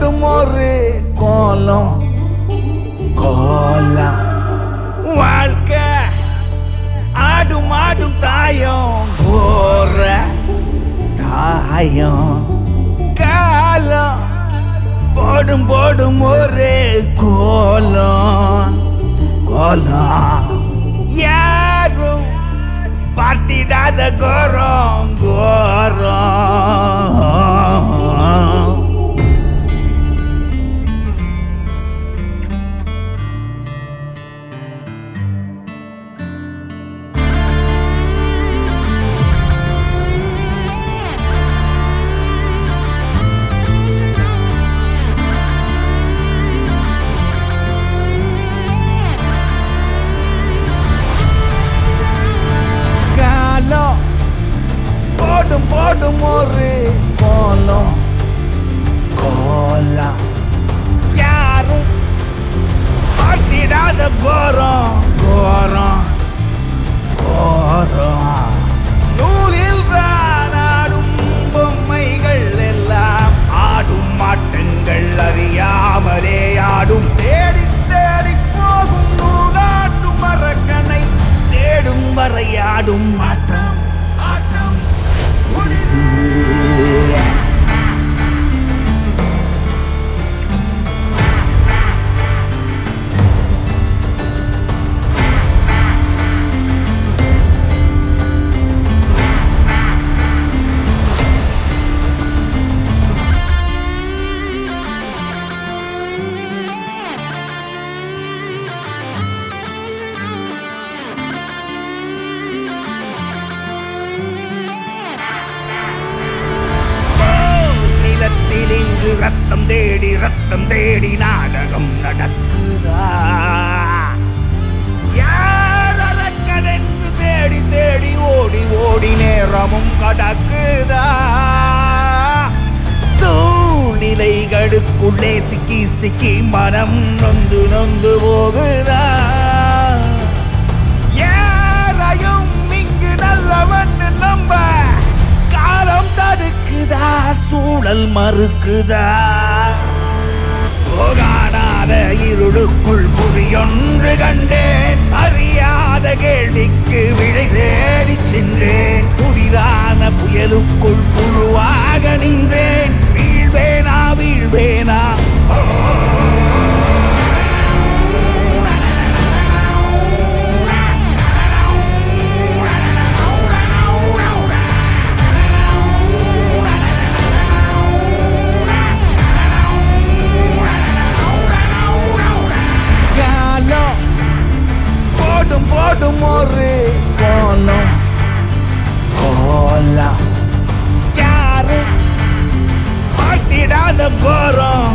போடும் ஒரு கோலம் கோலம் வாழ்க்கை ஆடும் ஆடும் தாயம் கோர தாயம் காலம் போடும் போடும் ஒரு கோலம் கோலம் யாரும் பார்த்திடாத கோரம் கோரம் காலம் போடும் போடும் ஒரு கோலம் கோலம் யாரும் பார்த்திடாத கோரம் கோரம் கோரம் நூலில் தான் ஆடும் பொம்மைகள் எல்லாம் ஆடும் ஆட்டங்கள் அறியாமலே ஆடும் தேடி தேடி போகும் நூலாட்டும் மரக்கனை தேடும் வரையாடும் ஆட்டம் ஆட்டம் புதிது நிலத்தில் இங்கு ரத்தம் தேடி ரத்தம் தேடி நாடகம் நடக்குதா யார் அரக்கனென்று தேடி தேடி ஓடி ஓடி நேரமும் கடக்குதா சூழ்நிலைகளுக்குள்ளே சிக்கி சிக்கி மனம் நொந்து நொந்து போகுதா யாரையும் இங்கு நல்லவன் நம்ப காலம் தடுக்குதா சூழல் மறுக்குதா போகாடாத இருளுக்குள் புதியொன்று கண்டேன் அறியாத கேள்விக்கு விடை தேடி சென்றேன் புதிரான புயலுக்குள் புழுவாக நின்றேன் வீழ்வேனா வீழ்வேனா காலம் போடும் போடும் ஒரு கோலம் கோலம் யாரும் பார்த்திடாத கோரம்